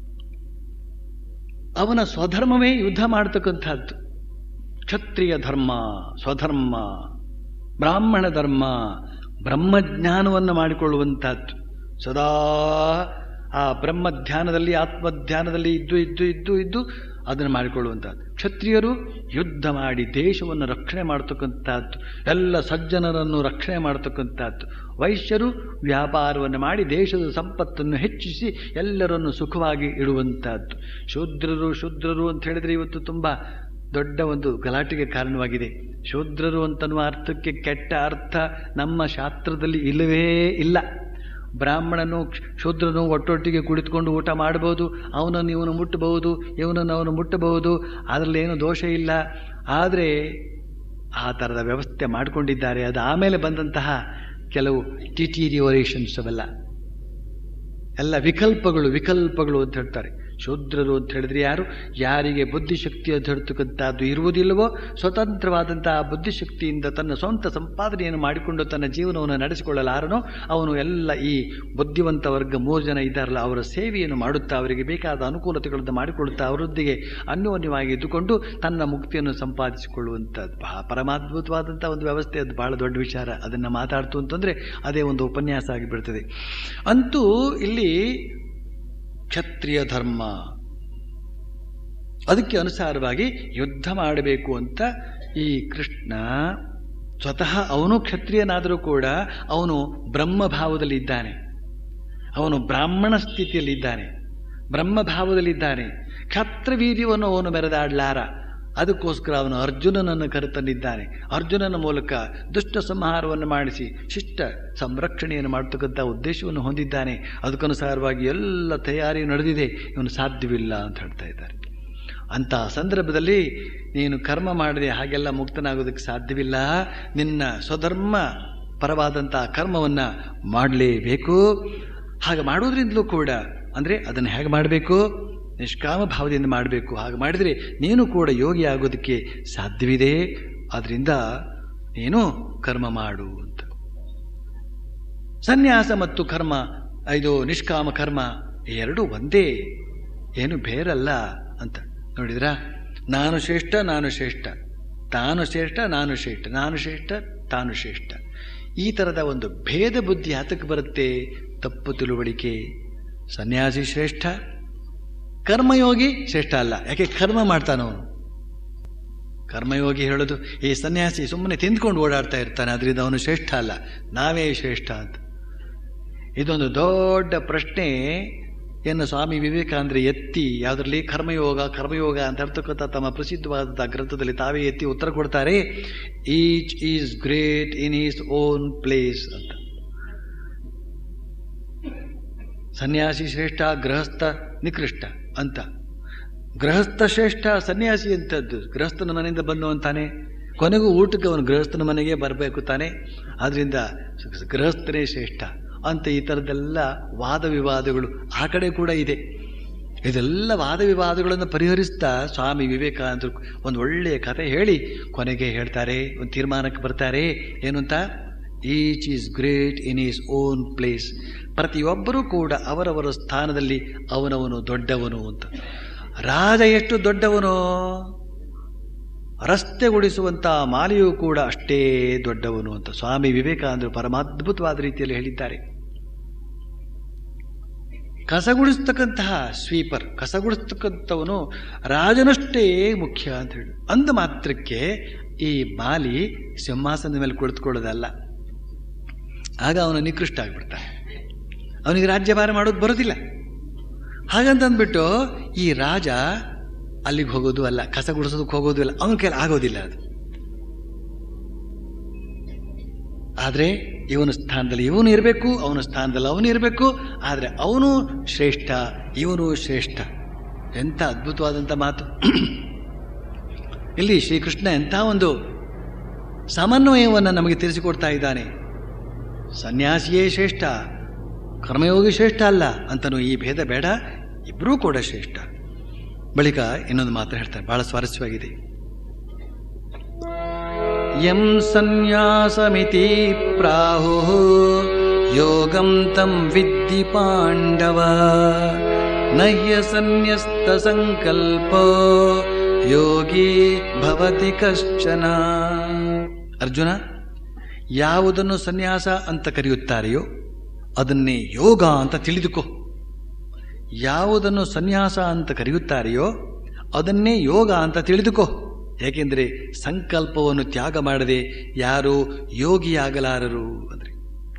ಅವನ ಸ್ವಧರ್ಮವೇ ಯುದ್ಧ ಮಾಡತಕ್ಕಂಥದ್ದು ಕ್ಷತ್ರಿಯ ಧರ್ಮ ಸ್ವಧರ್ಮ ಬ್ರಾಹ್ಮಣ ಧರ್ಮ ಬ್ರಹ್ಮಜ್ಞಾನವನ್ನು ಮಾಡಿಕೊಳ್ಳುವಂಥದ್ದು ಸದಾ ಆ ಬ್ರಹ್ಮಧ್ಯಾನದಲ್ಲಿ ಆತ್ಮಧ್ಯಾನದಲ್ಲಿ ಇದ್ದು ಇದ್ದು ಇದ್ದು ಇದ್ದು ಅದನ್ನು ಮಾಡಿಕೊಳ್ಳುವಂಥದ್ದು ಕ್ಷತ್ರಿಯರು ಯುದ್ಧ ಮಾಡಿ ದೇಶವನ್ನು ರಕ್ಷಣೆ ಮಾಡತಕ್ಕಂಥದ್ದು ಎಲ್ಲ ಸಜ್ಜನರನ್ನು ರಕ್ಷಣೆ ಮಾಡತಕ್ಕಂಥದ್ದು ವೈಶ್ಯರು ವ್ಯಾಪಾರವನ್ನು ಮಾಡಿ ದೇಶದ ಸಂಪತ್ತನ್ನು ಹೆಚ್ಚಿಸಿ ಎಲ್ಲರನ್ನು ಸುಖವಾಗಿ ಇಡುವಂಥದ್ದು ಶೂದ್ರರು ಶೂದ್ರರು ಅಂತ ಹೇಳಿದರೆ ಇವತ್ತು ತುಂಬ ದೊಡ್ಡ ಒಂದು ಗಲಾಟೆಗೆ ಕಾರಣವಾಗಿದೆ ಶೂದ್ರರು ಅಂತನ್ನುವ ಅರ್ಥಕ್ಕೆ ಕೆಟ್ಟ ಅರ್ಥ ನಮ್ಮ ಶಾಸ್ತ್ರದಲ್ಲಿ ಇಲ್ಲವೇ ಇಲ್ಲ ಬ್ರಾಹ್ಮಣನು ಶೂದ್ರನು ಒಟ್ಟೊಟ್ಟಿಗೆ ಕುಳಿತುಕೊಂಡು ಊಟ ಮಾಡಬಹುದು ಅವನನ್ನು ಇವನು ಮುಟ್ಟಬಹುದು ಇವನನ್ನು ಅವನು ಮುಟ್ಟಬಹುದು ಅದರಲ್ಲಿ ಏನು ದೋಷ ಇಲ್ಲ ಆದರೆ ಆ ಥರದ ವ್ಯವಸ್ಥೆ ಮಾಡಿಕೊಂಡಿದ್ದಾರೆ ಅದು ಆಮೇಲೆ ಬಂದಂತಹ ಕೆಲವು ಟಿಟಿರಿಯೋರೇಷನ್ಸ್ ಅವೆಲ್ಲ ಎಲ್ಲ ವಿಕಲ್ಪಗಳು ವಿಕಲ್ಪಗಳು ಅಂತ ಹೇಳ್ತಾರೆ ಶೂದ್ರರು ಅಂತ ಹೇಳಿದ್ರೆ ಯಾರು ಯಾರಿಗೆ ಬುದ್ಧಿಶಕ್ತಿ ಅಂತ ಹೇಳ್ತಕ್ಕಂಥದ್ದು ಇರುವುದಿಲ್ಲವೋ ಸ್ವತಂತ್ರವಾದಂತಹ ಬುದ್ಧಿಶಕ್ತಿಯಿಂದ ತನ್ನ ಸ್ವಂತ ಸಂಪಾದನೆಯನ್ನು ಮಾಡಿಕೊಂಡು ತನ್ನ ಜೀವನವನ್ನು ನಡೆಸಿಕೊಳ್ಳಲಾರನೋ ಅವನು ಎಲ್ಲ ಈ ಬುದ್ಧಿವಂತ ವರ್ಗ ಮೂರು ಜನ ಇದ್ದಾರಲ್ಲ ಅವರ ಸೇವೆಯನ್ನು ಮಾಡುತ್ತಾ ಅವರಿಗೆ ಬೇಕಾದ ಅನುಕೂಲತೆಗಳನ್ನು ಮಾಡಿಕೊಳ್ಳುತ್ತಾ ಅವರೊಂದಿಗೆ ಅನ್ಯೋನ್ಯವಾಗಿ ಇದ್ದುಕೊಂಡು ತನ್ನ ಮುಕ್ತಿಯನ್ನು ಸಂಪಾದಿಸಿಕೊಳ್ಳುವಂಥದ್ದು ಬಹಳ ಪರಮಾದ್ಭುತವಾದಂಥ ಒಂದು ವ್ಯವಸ್ಥೆ ಅದು ಬಹಳ ದೊಡ್ಡ ವಿಚಾರ ಅದನ್ನು ಮಾತಾಡ್ತು ಅಂತಂದರೆ ಅದೇ ಒಂದು ಉಪನ್ಯಾಸ ಆಗಿಬಿಡ್ತದೆ ಅಂತೂ ಇಲ್ಲಿ ಕ್ಷತ್ರಿಯ ಧರ್ಮ ಅದಕ್ಕೆ ಅನುಸಾರವಾಗಿ ಯುದ್ಧ ಮಾಡಬೇಕು ಅಂತ ಈ ಕೃಷ್ಣ ಸ್ವತಃ ಅವನು ಕ್ಷತ್ರಿಯನಾದರೂ ಕೂಡ ಅವನು ಬ್ರಹ್ಮಭಾವದಲ್ಲಿದ್ದಾನೆ ಅವನು ಬ್ರಾಹ್ಮಣ ಸ್ಥಿತಿಯಲ್ಲಿದ್ದಾನೆ ಬ್ರಹ್ಮಭಾವದಲ್ಲಿದ್ದಾನೆ ಕ್ಷತ್ರವೀರ್ಯವನ್ನು ಅವನು ಮೆರೆದಾಡಲಾರ ಅದಕ್ಕೋಸ್ಕರ ಅವನು ಅರ್ಜುನನನ್ನು ಕರೆತಂದಿದ್ದಾನೆ ಅರ್ಜುನನ ಮೂಲಕ ದುಷ್ಟ ಸಂಹಾರವನ್ನು ಮಾಡಿಸಿ ಶಿಷ್ಟ ಸಂರಕ್ಷಣೆಯನ್ನು ಮಾಡತಕ್ಕಂಥ ಉದ್ದೇಶವನ್ನು ಹೊಂದಿದ್ದಾನೆ ಅದಕ್ಕನುಸಾರವಾಗಿ ಎಲ್ಲ ತಯಾರಿ ನಡೆದಿದೆ ಇವನು ಸಾಧ್ಯವಿಲ್ಲ ಅಂತ ಹೇಳ್ತಾ ಇದ್ದಾರೆ ಅಂಥ ಸಂದರ್ಭದಲ್ಲಿ ನೀನು ಕರ್ಮ ಮಾಡದೆ ಹಾಗೆಲ್ಲ ಮುಕ್ತನಾಗೋದಕ್ಕೆ ಸಾಧ್ಯವಿಲ್ಲ ನಿನ್ನ ಸ್ವಧರ್ಮ ಪರವಾದಂಥ ಕರ್ಮವನ್ನು ಮಾಡಲೇಬೇಕು ಹಾಗೆ ಮಾಡೋದ್ರಿಂದಲೂ ಕೂಡ ಅಂದರೆ ಅದನ್ನು ಹೇಗೆ ಮಾಡಬೇಕು ನಿಷ್ಕಾಮ ಭಾವದಿಂದ ಮಾಡಬೇಕು ಹಾಗೆ ಮಾಡಿದರೆ ನೀನು ಕೂಡ ಯೋಗಿ ಆಗೋದಕ್ಕೆ ಸಾಧ್ಯವಿದೆ ಆದ್ದರಿಂದ ನೀನು ಕರ್ಮ ಮಾಡು ಅಂತ ಸನ್ಯಾಸ ಮತ್ತು ಕರ್ಮ ಇದು ನಿಷ್ಕಾಮ ಕರ್ಮ ಎರಡು ಒಂದೇ ಏನು ಬೇರಲ್ಲ ಅಂತ ನೋಡಿದ್ರಾ ನಾನು ಶ್ರೇಷ್ಠ ನಾನು ಶ್ರೇಷ್ಠ ತಾನು ಶ್ರೇಷ್ಠ ನಾನು ಶ್ರೇಷ್ಠ ನಾನು ಶ್ರೇಷ್ಠ ತಾನು ಶ್ರೇಷ್ಠ ಈ ಥರದ ಒಂದು ಭೇದ ಬುದ್ಧಿ ಯಾತಕ್ಕೆ ಬರುತ್ತೆ ತಪ್ಪು ತಿಳುವಳಿಕೆ ಸನ್ಯಾಸಿ ಶ್ರೇಷ್ಠ ಕರ್ಮಯೋಗಿ ಶ್ರೇಷ್ಠ ಅಲ್ಲ ಯಾಕೆ ಕರ್ಮ ಮಾಡ್ತಾನವನು ಕರ್ಮಯೋಗಿ ಹೇಳೋದು ಈ ಸನ್ಯಾಸಿ ಸುಮ್ಮನೆ ತಿಂದ್ಕೊಂಡು ಓಡಾಡ್ತಾ ಇರ್ತಾನೆ ಅದರಿಂದ ಅವನು ಶ್ರೇಷ್ಠ ಅಲ್ಲ ನಾವೇ ಶ್ರೇಷ್ಠ ಅಂತ ಇದೊಂದು ದೊಡ್ಡ ಪ್ರಶ್ನೆ ಏನು ಸ್ವಾಮಿ ವಿವೇಕಾನಂದ್ರ ಎತ್ತಿ ಯಾವುದರಲ್ಲಿ ಕರ್ಮಯೋಗ ಕರ್ಮಯೋಗ ಅಂತ ಹೇಳ್ತಕ್ಕಂಥ ತಮ್ಮ ಪ್ರಸಿದ್ಧವಾದಂಥ ಗ್ರಂಥದಲ್ಲಿ ತಾವೇ ಎತ್ತಿ ಉತ್ತರ ಕೊಡ್ತಾರೆ each is great in his own place ಅಂತ ಸನ್ಯಾಸಿ ಶ್ರೇಷ್ಠ ಗೃಹಸ್ಥ ನಿಕೃಷ್ಟ ಅಂತ ಗೃಹಸ್ಥ ಶ್ರೇಷ್ಠ ಸನ್ಯಾಸಿ ಅಂತದ್ದು ಗೃಹಸ್ಥನ ಮನೆಯಿಂದ ಬಂದು ಅಂತಾನೆ ಕೊನೆಗೂ ಊಟಕ್ಕೆ ಅವನು ಗೃಹಸ್ಥನ ಮನೆಗೆ ಬರಬೇಕು ತಾನೆ ಆದ್ರಿಂದ ಗೃಹಸ್ಥನೇ ಶ್ರೇಷ್ಠ ಅಂತ ಈ ಥರದ್ದೆಲ್ಲ ವಾದ ವಿವಾದಗಳು ಆ ಕಡೆ ಕೂಡ ಇದೆ ಇದೆಲ್ಲ ವಾದ ವಿವಾದಗಳನ್ನು ಪರಿಹರಿಸ್ತಾ ಸ್ವಾಮಿ ವಿವೇಕಾನಂದರು ಒಂದು ಒಳ್ಳೆಯ ಕಥೆ ಹೇಳಿ ಕೊನೆಗೆ ಹೇಳ್ತಾರೆ ಒಂದು ತೀರ್ಮಾನಕ್ಕೆ ಬರ್ತಾರೆ ಏನು ಅಂತ each is great in his own place ಪ್ರತಿಯೊಬ್ಬರೂ ಕೂಡ ಅವರವರ ಸ್ಥಾನದಲ್ಲಿ ಅವನವನು ದೊಡ್ಡವನು ಅಂತ ರಾಜ ಎಷ್ಟು ದೊಡ್ಡವನು ರಸ್ತೆ ಗುಡಿಸುವಂಥ ಮಾಲಿಯೂ ಕೂಡ ಅಷ್ಟೇ ದೊಡ್ಡವನು ಅಂತ ಸ್ವಾಮಿ ವಿವೇಕಾನಂದರು ಪರಮಾದ್ಭುತವಾದ ರೀತಿಯಲ್ಲಿ ಹೇಳಿದ್ದಾರೆ ಕಸಗುಡಿಸ್ತಕ್ಕಂತಹ ಸ್ವೀಪರ್ ಕಸಗುಡಿಸ್ತಕ್ಕಂಥವನು ರಾಜನಷ್ಟೇ ಮುಖ್ಯ ಅಂತ ಹೇಳಿ ಅಂದ ಮಾತ್ರಕ್ಕೆ ಈ ಮಾಲಿ ಸಿಂಹಾಸನದ ಮೇಲೆ ಕುಳಿತುಕೊಳ್ಳೋದಲ್ಲ ಆಗ ಅವನು ನಿಕೃಷ್ಟ ಆಗಿಬಿಡ್ತಾನೆ ಅವನಿಗೆ ರಾಜ್ಯಭಾರ ಮಾಡೋದು ಬರೋದಿಲ್ಲ ಹಾಗಂತಂದ್ಬಿಟ್ಟು ಈ ರಾಜ ಅಲ್ಲಿಗೆ ಹೋಗೋದು ಅಲ್ಲ ಕಸ ಗುಡಿಸೋದಕ್ಕೆ ಹೋಗೋದು ಇಲ್ಲ ಅವನ ಕೈಲಿ ಆಗೋದಿಲ್ಲ ಅದು ಆದರೆ ಇವನ ಸ್ಥಾನದಲ್ಲಿ ಇವನು ಇರಬೇಕು ಅವನ ಸ್ಥಾನದಲ್ಲಿ ಅವನು ಇರಬೇಕು ಆದರೆ ಅವನು ಶ್ರೇಷ್ಠ ಇವನು ಶ್ರೇಷ್ಠ ಎಂಥ ಅದ್ಭುತವಾದಂಥ ಮಾತು ಇಲ್ಲಿ ಶ್ರೀಕೃಷ್ಣ ಎಂಥ ಒಂದು ಸಮನ್ವಯವನ್ನು ನಮಗೆ ತಿಳಿಸಿಕೊಡ್ತಾ ಇದ್ದಾನೆ ಸನ್ಯಾಸಿಯೇ ಶ್ರೇಷ್ಠ ಕರ್ಮಯೋಗಿ ಶ್ರೇಷ್ಠ ಅಲ್ಲ ಅಂತನೂ ಈ ಭೇದ ಬೇಡ ಇಬ್ಬರೂ ಕೂಡ ಶ್ರೇಷ್ಠ ಬಳಿಕ ಇನ್ನೊಂದು ಮಾತು ಹೇಳ್ತಾರೆ ಬಹಳ ಸ್ವಾರಸ್ಯವಾಗಿದೆ ಯಂ ಸನ್ಯಾಸಮಿತಿ ಪ್ರಾಹು ಯೋಗಂ ತಂ ವಿದ್ಧಿ ಪಾಂಡವ ನಹ್ಯ ಸನ್ಯಸ್ತ ಸಂಕಲ್ಪ ಯೋಗಿ ಭವತಿ ಕಶ್ಚನ ಅರ್ಜುನ ಯಾವುದನ್ನು ಸನ್ಯಾಸ ಅಂತ ಕರೆಯುತ್ತಾರೆಯೋ ಅದನ್ನೇ ಯೋಗ ಅಂತ ತಿಳಿದುಕೋ ಯಾವುದನ್ನು ಸನ್ಯಾಸ ಅಂತ ಕರೆಯುತ್ತಾರೆಯೋ ಅದನ್ನೇ ಯೋಗ ಅಂತ ತಿಳಿದುಕೋ ಏಕೆಂದರೆ ಸಂಕಲ್ಪವನ್ನು ತ್ಯಾಗ ಮಾಡದೆ ಯಾರು ಯೋಗಿಯಾಗಲಾರರು ಅಂದ್ರೆ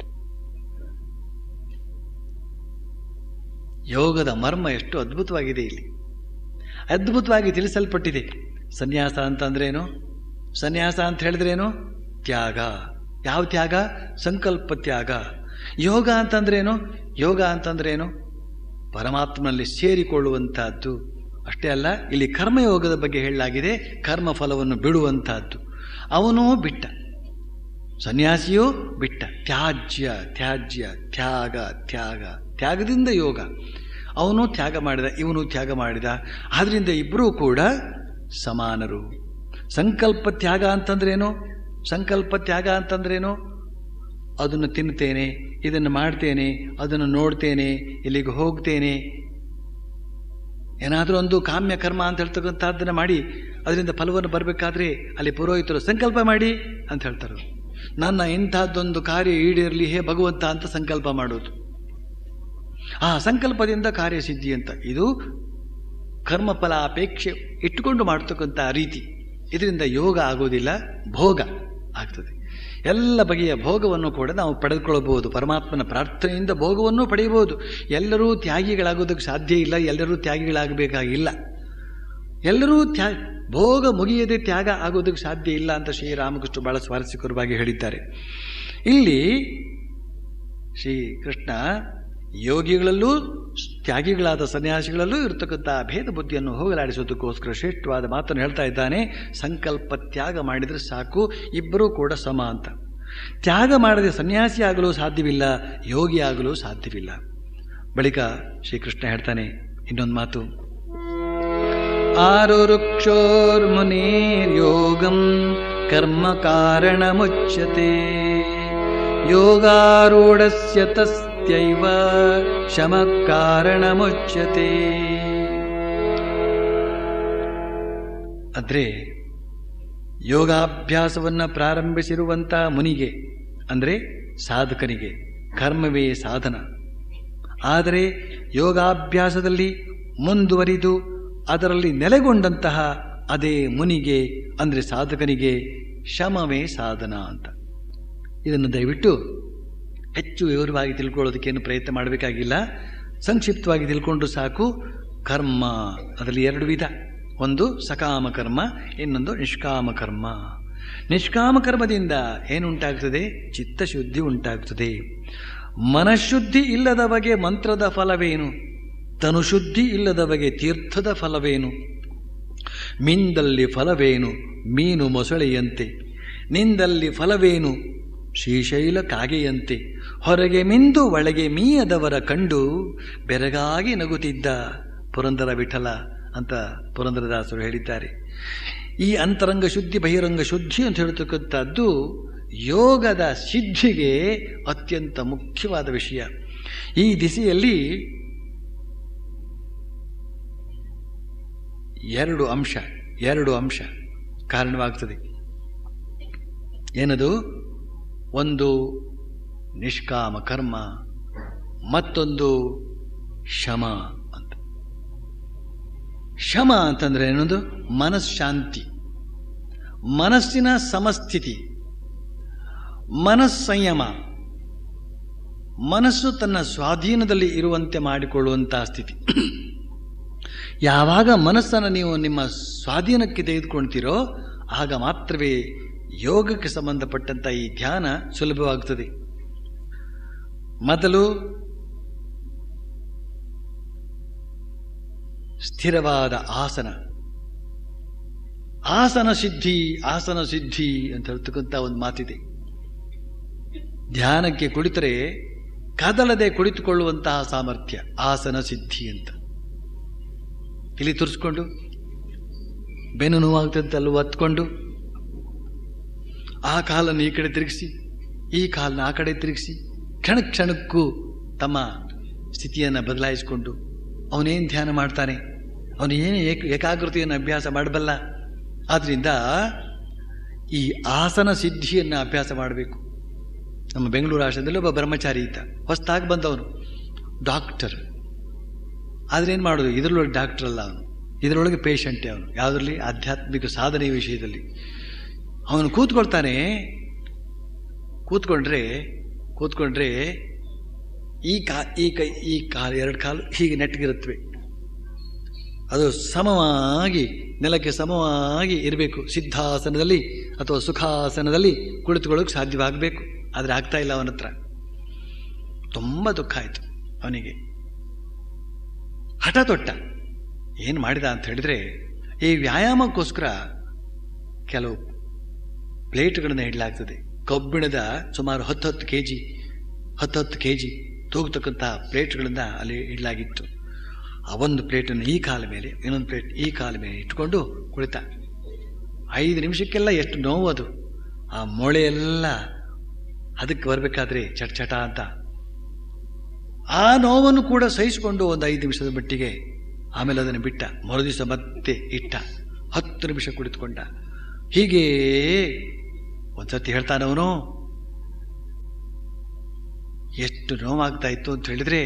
ಯೋಗದ ಮರ್ಮ ಎಷ್ಟು ಅದ್ಭುತವಾಗಿದೆ ಇಲ್ಲಿ ಅದ್ಭುತವಾಗಿ ತಿಳಿಸಲ್ಪಟ್ಟಿದೆ ಸನ್ಯಾಸ ಅಂತಂದ್ರೇನು ಸನ್ಯಾಸ ಅಂತ ಹೇಳಿದ್ರೇನು ತ್ಯಾಗ ಯಾವ ತ್ಯಾಗ ಸಂಕಲ್ಪ ತ್ಯಾಗ ಯೋಗ ಅಂತಂದ್ರೇನು ಯೋಗ ಅಂತಂದ್ರೇನು ಪರಮಾತ್ಮನಲ್ಲಿ ಸೇರಿಕೊಳ್ಳುವಂತಹದ್ದು ಅಷ್ಟೇ ಅಲ್ಲ ಇಲ್ಲಿ ಕರ್ಮಯೋಗದ ಬಗ್ಗೆ ಹೇಳಲಾಗಿದೆ ಕರ್ಮ ಫಲವನ್ನು ಬಿಡುವಂತಹದ್ದು ಅವನೂ ಬಿಟ್ಟ ಸನ್ಯಾಸಿಯೂ ಬಿಟ್ಟ ತ್ಯಾಜ್ಯ ತ್ಯಾಜ್ಯ ತ್ಯಾಗ ತ್ಯಾಗ ತ್ಯಾಗದಿಂದ ಯೋಗ ಅವನು ತ್ಯಾಗ ಮಾಡಿದ ಇವನು ತ್ಯಾಗ ಮಾಡಿದ ಆದ್ರಿಂದ ಇಬ್ಬರೂ ಕೂಡ ಸಮಾನರು ಸಂಕಲ್ಪ ತ್ಯಾಗ ಅಂತಂದ್ರೇನು ಸಂಕಲ್ಪ ತ್ಯಾಗ ಅಂತಂದ್ರೇನು ಅದನ್ನು ತಿನ್ನುತ್ತೇನೆ ಇದನ್ನು ಮಾಡ್ತೇನೆ ಅದನ್ನು ನೋಡ್ತೇನೆ ಇಲ್ಲಿಗೆ ಹೋಗ್ತೇನೆ ಏನಾದರೂ ಒಂದು ಕಾಮ್ಯ ಕರ್ಮ ಅಂತ ಹೇಳ್ತಕ್ಕಂಥದ್ದನ್ನು ಮಾಡಿ ಅದರಿಂದ ಫಲವನ್ನು ಬರಬೇಕಾದ್ರೆ ಅಲ್ಲಿ ಪುರೋಹಿತರು ಸಂಕಲ್ಪ ಮಾಡಿ ಅಂತ ಹೇಳ್ತಾರೆ ನನ್ನ ಇಂಥದ್ದೊಂದು ಕಾರ್ಯ ಈಡೇರಲಿ ಹೇ ಭಗವಂತ ಅಂತ ಸಂಕಲ್ಪ ಮಾಡೋದು ಆ ಸಂಕಲ್ಪದಿಂದ ಕಾರ್ಯಸಿದ್ಧಿ ಅಂತ ಇದು ಕರ್ಮಫಲ ಅಪೇಕ್ಷೆ ಇಟ್ಟುಕೊಂಡು ಮಾಡ್ತಕ್ಕಂಥ ರೀತಿ ಇದರಿಂದ ಯೋಗ ಆಗೋದಿಲ್ಲ ಭೋಗ ಆಗ್ತದೆ ಎಲ್ಲ ಬಗೆಯ ಭೋಗವನ್ನು ಕೂಡ ನಾವು ಪಡೆದುಕೊಳ್ಳಬಹುದು ಪರಮಾತ್ಮನ ಪ್ರಾರ್ಥನೆಯಿಂದ ಭೋಗವನ್ನು ಪಡೆಯಬಹುದು ಎಲ್ಲರೂ ತ್ಯಾಗಿಗಳಾಗೋದಕ್ಕೆ ಸಾಧ್ಯ ಇಲ್ಲ ಎಲ್ಲರೂ ತ್ಯಾಗಿಗಳಾಗಬೇಕಾಗಿಲ್ಲ ಎಲ್ಲರೂ ತ್ಯಾ ಭೋಗ ಮುಗಿಯದೆ ತ್ಯಾಗ ಆಗೋದಕ್ಕೆ ಸಾಧ್ಯ ಇಲ್ಲ ಅಂತ ಶ್ರೀರಾಮಕೃಷ್ಣ ಬಹಳ ಸ್ವಾರಸ್ಯಕರವಾಗಿ ಹೇಳಿದ್ದಾರೆ ಇಲ್ಲಿ ಶ್ರೀಕೃಷ್ಣ ಯೋಗಿಗಳಲ್ಲೂ ತ್ಯಾಗಿಗಳಾದ ಸನ್ಯಾಸಿಗಳಲ್ಲೂ ಇರತಕ್ಕಂಥ ಭೇದ ಬುದ್ಧಿಯನ್ನು ಹೋಗಲಾಡಿಸೋದಕ್ಕೋಸ್ಕರ ಶ್ರೇಷ್ಠವಾದ ಮಾತನ್ನು ಹೇಳ್ತಾ ಇದ್ದಾನೆ ಸಂಕಲ್ಪ ತ್ಯಾಗ ಮಾಡಿದರೆ ಸಾಕು ಇಬ್ಬರೂ ಕೂಡ ಸಮ ಅಂತ ತ್ಯಾಗ ಮಾಡದೆ ಸನ್ಯಾಸಿ ಆಗಲು ಸಾಧ್ಯವಿಲ್ಲ ಯೋಗಿ ಆಗಲು ಸಾಧ್ಯವಿಲ್ಲ ಬಳಿಕ ಶ್ರೀಕೃಷ್ಣ ಹೇಳ್ತಾನೆ ಇನ್ನೊಂದು ಮಾತು ಆರುರುಕ್ಷೋರ್ಮುನೇರ್ಯೋಗಂ ಕರ್ಮ ಕಾರಣ ಮುಚ್ಯತೆ ಯೋಗಾರೂಢಸ್ಯ ತಸ್ಯೈವ ಶಮ ಕಾರಣ ಮುಚ್ಯತೆ ಅಂದ್ರೆ ಯೋಗಾಭ್ಯಾಸವನ್ನು ಪ್ರಾರಂಭಿಸಿರುವಂಥ ಮುನಿಗೆ ಅಂದರೆ ಸಾಧಕನಿಗೆ ಕರ್ಮವೇ ಸಾಧನ ಆದರೆ ಯೋಗಾಭ್ಯಾಸದಲ್ಲಿ ಮುಂದುವರಿದು ಅದರಲ್ಲಿ ನೆಲೆಗೊಂಡಂತಹ ಅದೇ ಮುನಿಗೆ ಅಂದರೆ ಸಾಧಕನಿಗೆ ಶಮವೇ ಸಾಧನ ಅಂತ ಇದನ್ನು ದಯವಿಟ್ಟು ಹೆಚ್ಚು ವಿವರವಾಗಿ ತಿಳ್ಕೊಳ್ಳೋದಕ್ಕೇನು ಪ್ರಯತ್ನ ಮಾಡಬೇಕಾಗಿಲ್ಲ ಸಂಕ್ಷಿಪ್ತವಾಗಿ ತಿಳ್ಕೊಂಡ್ರು ಸಾಕು ಕರ್ಮ ಅದರಲ್ಲಿ ಎರಡು ವಿಧ ಒಂದು ಸಕಾಮ ಕರ್ಮ ಇನ್ನೊಂದು ನಿಷ್ಕಾಮ ಕರ್ಮ ನಿಷ್ಕಾಮ ಕರ್ಮದಿಂದ ಏನುಂಟಾಗ್ತದೆ ಚಿತ್ತಶುದ್ಧಿ ಉಂಟಾಗ್ತದೆ ಮನಃಶುದ್ಧಿ ಇಲ್ಲದ ಬಗೆ ಮಂತ್ರದ ಫಲವೇನು ತನುಶುದ್ಧಿ ಇಲ್ಲದವಗೆ ತೀರ್ಥದ ಫಲವೇನು ಮಿಂದಲ್ಲಿ ಫಲವೇನು ಮೀನು ಮೊಸಳೆಯಂತೆ ನಿಂದಲ್ಲಿ ಫಲವೇನು ಶ್ರೀಶೈಲ ಕಾಗೆಯಂತೆ ಹೊರಗೆ ಮಿಂದು ಒಳಗೆ ಮೀಯದವರ ಕಂಡು ಬೆರಗಾಗಿ ನಗುತ್ತಿದ್ದ ಪುರಂದರ ವಿಠಲ ಅಂತ ಪುರಂದರದಾಸರು ಹೇಳಿದ್ದಾರೆ ಈ ಅಂತರಂಗ ಶುದ್ಧಿ ಬಹಿರಂಗ ಶುದ್ಧಿ ಅಂತ ಹೇಳ್ತಕ್ಕಂಥದ್ದು ಯೋಗದ ಸಿದ್ಧಿಗೆ ಅತ್ಯಂತ ಮುಖ್ಯವಾದ ವಿಷಯ ಈ ದಿಸೆಯಲ್ಲಿ ಎರಡು ಅಂಶ ಎರಡು ಅಂಶ ಕಾರಣವಾಗ್ತದೆ ಏನದು ಒಂದು ನಿಷ್ಕಾಮ ಕರ್ಮ ಮತ್ತೊಂದು ಶಮ ಅಂತ ಶಮ ಅಂತಂದ್ರೆ ಏನದು ಮನಃಶಾಂತಿ ಮನಸ್ಸಿನ ಸಮಸ್ಥಿತಿ ಮನಸ್ಸಂಯಮ ಮನಸ್ಸು ತನ್ನ ಸ್ವಾಧೀನದಲ್ಲಿ ಇರುವಂತೆ ಮಾಡಿಕೊಳ್ಳುವಂತಹ ಸ್ಥಿತಿ ಯಾವಾಗ ಮನಸ್ಸನ್ನು ನೀವು ನಿಮ್ಮ ಸ್ವಾಧೀನಕ್ಕೆ ತೆಗೆದುಕೊಳ್ತೀರೋ ಆಗ ಮಾತ್ರವೇ ಯೋಗಕ್ಕೆ ಸಂಬಂಧಪಟ್ಟಂತ ಈ ಧ್ಯಾನ ಸುಲಭವಾಗುತ್ತದೆ ಮೊದಲು ಸ್ಥಿರವಾದ ಆಸನ ಆಸನ ಸಿದ್ಧಿ ಆಸನ ಸಿದ್ಧಿ ಅಂತ ಹೇಳ್ತಕ್ಕಂಥ ಒಂದು ಮಾತಿದೆ ಧ್ಯಾನಕ್ಕೆ ಕುಳಿತರೆ ಕದಲದೆ ಕುಳಿತುಕೊಳ್ಳುವಂತಹ ಸಾಮರ್ಥ್ಯ ಆಸನ ಸಿದ್ಧಿ ಅಂತ ಇಲ್ಲಿ ತುರಿಸ್ಕೊಂಡು ಬೆನ್ನು ನೋವಾಗ್ತಂತ ಅಲ್ಲಿ ಒತ್ಕೊಂಡು ಆ ಕಾಲನ್ನು ಈ ಕಡೆ ತಿರುಗಿಸಿ ಈ ಕಾಲನ್ನ ಆ ಕಡೆ ತಿರುಗಿಸಿ ಕ್ಷಣ ಕ್ಷಣಕ್ಕೂ ತಮ್ಮ ಸ್ಥಿತಿಯನ್ನು ಬದಲಾಯಿಸಿಕೊಂಡು ಅವನೇನು ಧ್ಯಾನ ಮಾಡ್ತಾನೆ ಅವನು ಏನು ಏಕ ಏಕಾಗ್ರತೆಯನ್ನು ಅಭ್ಯಾಸ ಮಾಡಬಲ್ಲ ಆದ್ರಿಂದ ಈ ಆಸನ ಸಿದ್ಧಿಯನ್ನು ಅಭ್ಯಾಸ ಮಾಡಬೇಕು ನಮ್ಮ ಬೆಂಗಳೂರು ಆಶ್ರಮದಲ್ಲಿ ಒಬ್ಬ ಬ್ರಹ್ಮಚಾರಿ ಇದ್ದ ಹೊಸದಾಗಿ ಬಂದವನು ಡಾಕ್ಟರ್ ಆದ್ರೆ ಏನು ಮಾಡೋದು ಇದರೊಳಗೆ ಡಾಕ್ಟರ್ ಅಲ್ಲ ಅವನು ಇದರೊಳಗೆ ಪೇಷಂಟೇ ಅವನು ಯಾವುದರಲ್ಲಿ ಆಧ್ಯಾತ್ಮಿಕ ಸಾಧನೆ ವಿಷಯದಲ್ಲಿ ಅವನು ಕೂತ್ಕೊಳ್ತಾನೆ ಕೂತ್ಕೊಂಡ್ರೆ ಕೂತ್ಕೊಂಡ್ರೆ ಈ ಕಾ ಈ ಕೈ ಈ ಕಾಲು ಎರಡು ಕಾಲು ಹೀಗೆ ನೆಟ್ಟಗಿರುತ್ತವೆ ಅದು ಸಮವಾಗಿ ನೆಲಕ್ಕೆ ಸಮವಾಗಿ ಇರಬೇಕು ಸಿದ್ಧಾಸನದಲ್ಲಿ ಅಥವಾ ಸುಖಾಸನದಲ್ಲಿ ಕುಳಿತುಕೊಳ್ಳೋಕೆ ಸಾಧ್ಯವಾಗಬೇಕು ಆದರೆ ಆಗ್ತಾ ಇಲ್ಲ ಅವನ ಹತ್ರ ತುಂಬ ದುಃಖ ಆಯಿತು ಅವನಿಗೆ ಹಠ ತೊಟ್ಟ ಏನು ಮಾಡಿದ ಅಂತ ಹೇಳಿದ್ರೆ ಈ ವ್ಯಾಯಾಮಕ್ಕೋಸ್ಕರ ಕೆಲವು ಪ್ಲೇಟ್ಗಳನ್ನು ಇಡಲಾಗ್ತದೆ ಕಬ್ಬಿಣದ ಸುಮಾರು ಹತ್ತು ಹತ್ತು ಕೆ ಜಿ ಹತ್ತು ಹತ್ತು ಕೆ ಜಿ ತೂಗತಕ್ಕಂಥ ಪ್ಲೇಟ್ಗಳನ್ನು ಅಲ್ಲಿ ಇಡಲಾಗಿತ್ತು ಆ ಒಂದು ಪ್ಲೇಟನ್ನು ಈ ಕಾಲ ಮೇಲೆ ಇನ್ನೊಂದು ಪ್ಲೇಟ್ ಈ ಕಾಲ ಮೇಲೆ ಇಟ್ಕೊಂಡು ಕುಳಿತ ಐದು ನಿಮಿಷಕ್ಕೆಲ್ಲ ಎಷ್ಟು ನೋವು ಅದು ಆ ಮೊಳೆಯೆಲ್ಲ ಅದಕ್ಕೆ ಬರಬೇಕಾದ್ರೆ ಚಟ ಚಟ ಅಂತ ಆ ನೋವನ್ನು ಕೂಡ ಸಹಿಸಿಕೊಂಡು ಒಂದು ಐದು ನಿಮಿಷದ ಮಟ್ಟಿಗೆ ಆಮೇಲೆ ಅದನ್ನು ಬಿಟ್ಟ ಮರುದಿವಸ ಮತ್ತೆ ಇಟ್ಟ ಹತ್ತು ನಿಮಿಷ ಕುಳಿತುಕೊಂಡ ಹೀಗೆ ಒಂದ್ಸತಿ ಹೇಳ್ತಾನವನು ಎಷ್ಟು ನೋವಾಗ್ತಾ ಇತ್ತು ಅಂತ ಹೇಳಿದ್ರೆ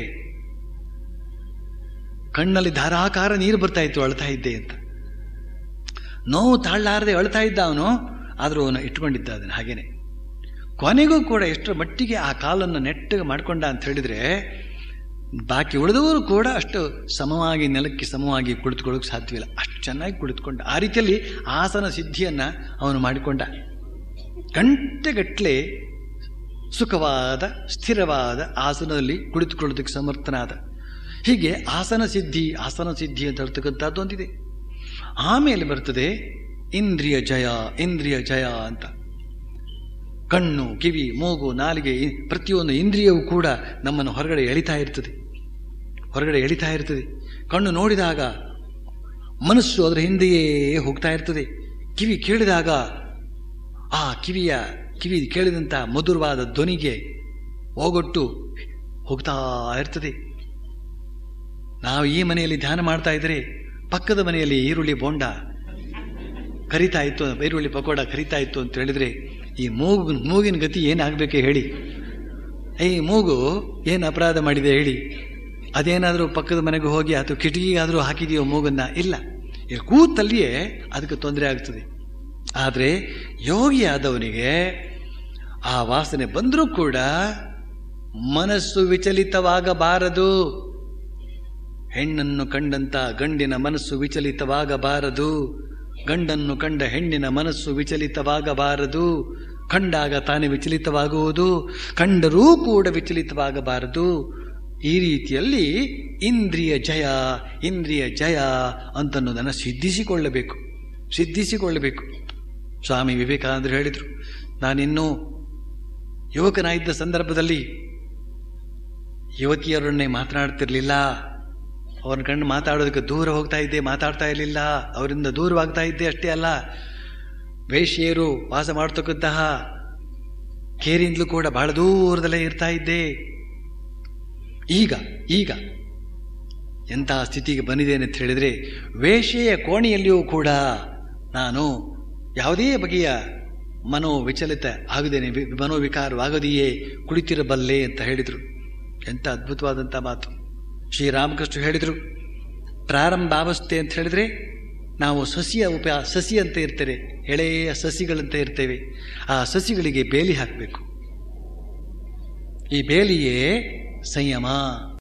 ಕಣ್ಣಲ್ಲಿ ಧಾರಾಕಾರ ನೀರು ಬರ್ತಾ ಇತ್ತು ಅಳ್ತಾ ಇದ್ದೆ ಅಂತ ನೋವು ತಾಳಲಾರದೆ ಅಳ್ತಾ ಇದ್ದ ಅವನು ಆದರೂ ಅವನು ಇಟ್ಕೊಂಡಿದ್ದ ಅದನ್ನು ಹಾಗೇನೆ ಕೊನೆಗೂ ಕೂಡ ಎಷ್ಟರ ಮಟ್ಟಿಗೆ ಆ ಕಾಲನ್ನು ನೆಟ್ಟಗೆ ಮಾಡ್ಕೊಂಡ ಅಂತ ಹೇಳಿದ್ರೆ ಬಾಕಿ ಉಳಿದವರು ಕೂಡ ಅಷ್ಟು ಸಮವಾಗಿ ನೆಲಕ್ಕೆ ಸಮವಾಗಿ ಕುಳಿತುಕೊಳ್ಳೋಕೆ ಸಾಧ್ಯವಿಲ್ಲ ಅಷ್ಟು ಚೆನ್ನಾಗಿ ಕುಳಿತುಕೊಂಡ ಆ ರೀತಿಯಲ್ಲಿ ಆಸನ ಸಿದ್ಧಿಯನ್ನು ಅವನು ಮಾಡಿಕೊಂಡ ಗಂಟೆಗಟ್ಟಲೆ ಸುಖವಾದ ಸ್ಥಿರವಾದ ಆಸನದಲ್ಲಿ ಕುಳಿತುಕೊಳ್ಳೋದಕ್ಕೆ ಸಮರ್ಥನಾದ ಹೀಗೆ ಆಸನ ಸಿದ್ಧಿ ಆಸನ ಸಿದ್ಧಿ ಅಂತ ಹೇಳ್ತಕ್ಕಂಥದ್ದು ಒಂದಿದೆ ಆಮೇಲೆ ಬರ್ತದೆ ಇಂದ್ರಿಯ ಜಯ ಇಂದ್ರಿಯ ಜಯ ಅಂತ ಕಣ್ಣು ಕಿವಿ ಮೂಗು ನಾಲಿಗೆ ಈ ಪ್ರತಿಯೊಂದು ಇಂದ್ರಿಯವು ಕೂಡ ನಮ್ಮನ್ನು ಹೊರಗಡೆ ಎಳಿತಾ ಇರ್ತದೆ ಹೊರಗಡೆ ಎಳಿತಾ ಇರ್ತದೆ ಕಣ್ಣು ನೋಡಿದಾಗ ಮನಸ್ಸು ಅದರ ಹಿಂದೆಯೇ ಹೋಗ್ತಾ ಇರ್ತದೆ ಕಿವಿ ಕೇಳಿದಾಗ ಆ ಕಿವಿಯ ಕಿವಿ ಕೇಳಿದಂಥ ಮಧುರವಾದ ಧ್ವನಿಗೆ ಹೋಗೊಟ್ಟು ಹೋಗ್ತಾ ಇರ್ತದೆ ನಾವು ಈ ಮನೆಯಲ್ಲಿ ಧ್ಯಾನ ಮಾಡ್ತಾ ಇದ್ರೆ ಪಕ್ಕದ ಮನೆಯಲ್ಲಿ ಈರುಳ್ಳಿ ಬೋಂಡ ಕರಿತಾ ಇತ್ತು ಈರುಳ್ಳಿ ಪಕೋಡ ಕರಿತಾ ಇತ್ತು ಅಂತ ಹೇಳಿದ್ರೆ ಈ ಮೂಗು ಮೂಗಿನ ಗತಿ ಏನಾಗಬೇಕು ಹೇಳಿ ಈ ಮೂಗು ಏನು ಅಪರಾಧ ಮಾಡಿದೆ ಹೇಳಿ ಅದೇನಾದರೂ ಪಕ್ಕದ ಮನೆಗೆ ಹೋಗಿ ಅಥವಾ ಕಿಟಕಿಗಾದರೂ ಹಾಕಿದೆಯೋ ಮೂಗನ್ನ ಇಲ್ಲ ಇಲ್ಲಿ ಕೂತಲ್ಲಿಯೇ ಅದಕ್ಕೆ ತೊಂದರೆ ಆಗ್ತದೆ ಆದರೆ ಯೋಗಿ ಆದವನಿಗೆ ಆ ವಾಸನೆ ಬಂದರೂ ಕೂಡ ಮನಸ್ಸು ವಿಚಲಿತವಾಗಬಾರದು ಹೆಣ್ಣನ್ನು ಕಂಡಂತ ಗಂಡಿನ ಮನಸ್ಸು ವಿಚಲಿತವಾಗಬಾರದು ಗಂಡನ್ನು ಕಂಡ ಹೆಣ್ಣಿನ ಮನಸ್ಸು ವಿಚಲಿತವಾಗಬಾರದು ಕಂಡಾಗ ತಾನೇ ವಿಚಲಿತವಾಗುವುದು ಕಂಡರೂ ಕೂಡ ವಿಚಲಿತವಾಗಬಾರದು ಈ ರೀತಿಯಲ್ಲಿ ಇಂದ್ರಿಯ ಜಯ ಇಂದ್ರಿಯ ಜಯ ಅಂತನ್ನೋದನ್ನು ಸಿದ್ಧಿಸಿಕೊಳ್ಳಬೇಕು ಸಿದ್ಧಿಸಿಕೊಳ್ಳಬೇಕು ಸ್ವಾಮಿ ವಿವೇಕಾನಂದರು ಹೇಳಿದರು ನಾನಿನ್ನೂ ಯುವಕನಾಗಿದ್ದ ಸಂದರ್ಭದಲ್ಲಿ ಯುವತಿಯರನ್ನೇ ಮಾತನಾಡ್ತಿರ್ಲಿಲ್ಲ ಅವ್ರನ್ನ ಕಂಡು ಮಾತಾಡೋದಕ್ಕೆ ದೂರ ಹೋಗ್ತಾ ಇದ್ದೆ ಮಾತಾಡ್ತಾ ಇರಲಿಲ್ಲ ಅವರಿಂದ ದೂರವಾಗ್ತಾ ಇದ್ದೆ ಅಷ್ಟೇ ಅಲ್ಲ ವೇಶ್ಯೆಯರು ವಾಸ ಮಾಡ್ತಕ್ಕಂತಹ ಕೇರಿಂದಲೂ ಕೂಡ ಬಹಳ ದೂರದಲ್ಲೇ ಇರ್ತಾ ಇದ್ದೆ ಈಗ ಈಗ ಎಂತಹ ಸ್ಥಿತಿಗೆ ಬಂದಿದ್ದೇನೆ ಅಂತ ಹೇಳಿದರೆ ವೇಶ್ಯೆಯ ಕೋಣೆಯಲ್ಲಿಯೂ ಕೂಡ ನಾನು ಯಾವುದೇ ಬಗೆಯ ಮನೋವಿಚಲಿತ ಆಗದೇನೆ ವಿ- ಮನೋವಿಕಾರವಾಗದೆಯೇ ಕುಳಿತಿರಬಲ್ಲೆ ಅಂತ ಹೇಳಿದರು ಎಂಥ ಅದ್ಭುತವಾದಂಥ ಮಾತು ಶ್ರೀರಾಮಕೃಷ್ಣ ಹೇಳಿದರು ಪ್ರಾರಂಭಾವಸ್ಥೆ ಅಂತ ಹೇಳಿದರೆ ನಾವು ಸಸಿಯ ಉಪ ಸಸಿ ಅಂತ ಇರ್ತೇವೆ ಎಳೆಯ ಸಸಿಗಳಂತ ಇರ್ತೇವೆ ಆ ಸಸಿಗಳಿಗೆ ಬೇಲಿ ಹಾಕಬೇಕು ಈ ಬೇಲಿಯೇ ಸಂಯಮ